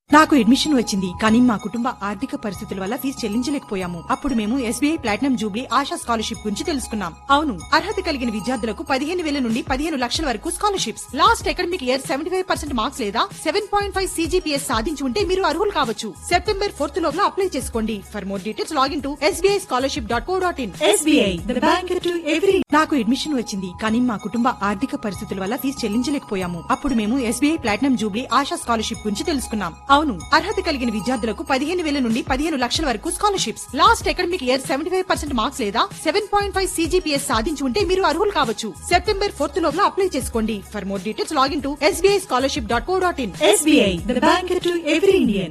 నాకు అడ్మిషన్ వచ్చింది కానీ మా కుటుంబ ఆర్థిక పరిస్థితుల వల్ల ఫీజు చెల్లించలేకపోయాము అప్పుడు మేము SBI platinum jubilee Asha scholarship గురించి తెలుసుకున్నాం అవును అర్హత కలిగిన విద్యార్థులకు పదిహేను వేల నుండి పదిహేను లక్షల వరకు scholarships last academic year seventy five percent marks లేదా సెవెన్ పాయింట్ ఫైవ్ సీజీపీఎస్ సాధించి ఉంటే మీరు అర్హులు కావచ్చు సెప్టెంబర్ ఫోర్త్ లోపల అప్లై చేసుకోండి for more details login to SBI scholarship dot co dot in SBI the bank to every నాకు admission వచ్చింది కానీ మా కుటుంబ ఆర్థిక పరిస్థితుల వల్ల ఫీజు చెల్లించలేకపోయాము అప్పుడు మేము SBI platinum jubilee Asha scholarship గురించి తెలుసుకున్నాం అవును అర్హత కలిగిన విద్యార్థులకు పదిహేను వేల నుండి పదిహేను లక్షల వరకు scholarships last academic year seventy five percent marks లేదా సెవెన్ పాయింట్ ఫైవ్ సీజీపీఎస్ సాధించి ఉంటే మీరు అర్హులు కావచ్చు సెప్టెంబర్ ఫోర్త్ లోపల అప్లై చేసుకోండి for more details login to SBI scholarship dot co dot in SBI the bank to every Indian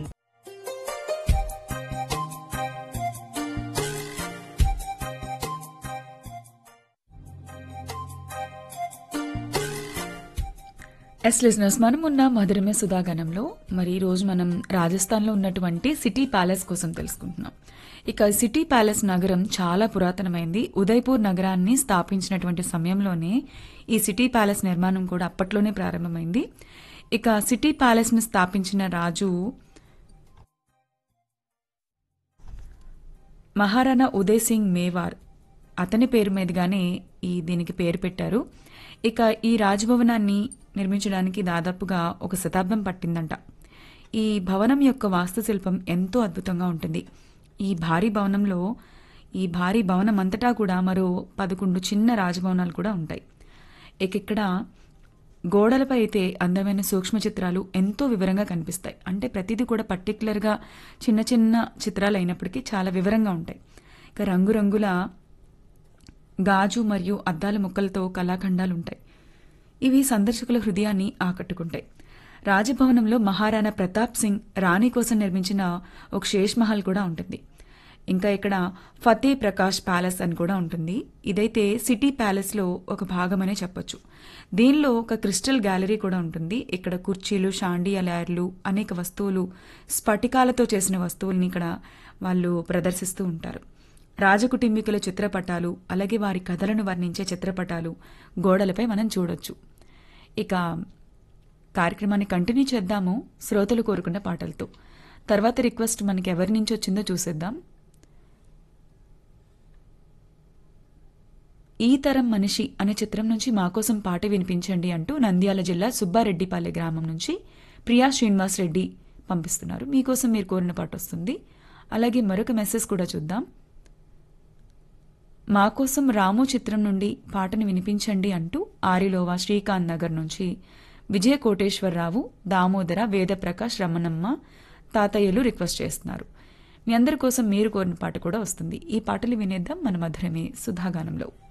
yes listeners మనం ఉన్న మధురమే సుధాగనంలో మరి ఈ రోజు మనం రాజస్థాన్లో ఉన్నటువంటి సిటీ ప్యాలెస్ కోసం తెలుసుకుంటున్నాం ఇక సిటీ ప్యాలెస్ నగరం చాలా పురాతనమైంది ఉదయ్పూర్ నగరాన్ని స్థాపించినటువంటి సమయంలోనే ఈ సిటీ ప్యాలెస్ నిర్మాణం కూడా అప్పట్లోనే ప్రారంభమైంది ఇక సిటీ ప్యాలెస్ ని స్థాపించిన రాజు మహారాణా ఉదయ్ సింగ్ మేవార్ అతని పేరు మీదుగానే ఈ దీనికి పేరు పెట్టారు ఇక ఈ రాజభవనాన్ని నిర్మించడానికి దాదాపుగా ఒక శతాబ్దం పట్టిందంట ఈ భవనం యొక్క వాస్తుశిల్పం ఎంతో అద్భుతంగా ఉంటుంది ఈ భారీ భవనంలో ఈ భారీ భవనం అంతటా కూడా మరో పదకొండు చిన్న రాజభవనాలు కూడా ఉంటాయి ఇక ఇక్కడ గోడలపై అయితే అందమైన సూక్ష్మ చిత్రాలు ఎంతో వివరంగా కనిపిస్తాయి అంటే ప్రతిదీ కూడా పర్టికులర్గా చిన్న చిన్న చిత్రాలు అయినప్పటికీ చాలా వివరంగా ఉంటాయి ఇక రంగురంగుల గాజు మరియు అద్దాల ముక్కలతో కళాఖండాలు ఉంటాయి ఇవి సందర్శకుల హృదయాన్ని ఆకట్టుకుంటాయి రాజభవనంలో మహారాణా ప్రతాప్ సింగ్ రాణి కోసం నిర్మించిన ఒక శేష్ మహల్ కూడా ఉంటుంది ఇంకా ఇక్కడ ఫతే ప్రకాష్ ప్యాలెస్ అని కూడా ఉంటుంది ఇదైతే సిటీ ప్యాలెస్ లో ఒక భాగమనే చెప్పొచ్చు దీనిలో ఒక క్రిస్టల్ గ్యాలరీ కూడా ఉంటుంది ఇక్కడ కుర్చీలు షాండియలాయర్లు అనేక వస్తువులు స్ఫటికాలతో చేసిన వస్తువుల్ని ఇక్కడ వాళ్ళు ప్రదర్శిస్తూ ఉంటారు రాజకుటుంబీకుల చిత్రపటాలు అలాగే వారి కథలను వర్ణించే చిత్రపటాలు గోడలపై మనం చూడొచ్చు ఇక కార్యక్రమాన్ని కంటిన్యూ చేద్దాము శ్రోతలు కోరుకున్న పాటలతో తర్వాత రిక్వెస్ట్ మనకి ఎవరి నుంచి వచ్చిందో చూసేద్దాం ఈ తరం మనిషి అనే చిత్రం నుంచి మా కోసం పాట వినిపించండి అంటూ నంద్యాల జిల్లా సుబ్బారెడ్డిపల్లె గ్రామం నుంచి ప్రియా శ్రీనివాస్ రెడ్డి పంపిస్తున్నారు మీకోసం మీరు కోరిన పాట వస్తుంది అలాగే మరొక మెసేజ్ కూడా చూద్దాం మా కోసం రాము చిత్రం నుండి పాటను వినిపించండి అంటూ ఆరిలోవా శ్రీకాంత్ నగర్ నుంచి విజయ కోటేశ్వరరావు దామోదర వేదప్రకాష్ రమణమ్మ తాతయ్యలు రిక్వెస్ట్ చేస్తున్నారు మీ అందరి కోసం మీరు కోరిన పాట కూడా వస్తుంది ఈ పాటలు వినేద్దాం మన మధురమే సుధాగానంలో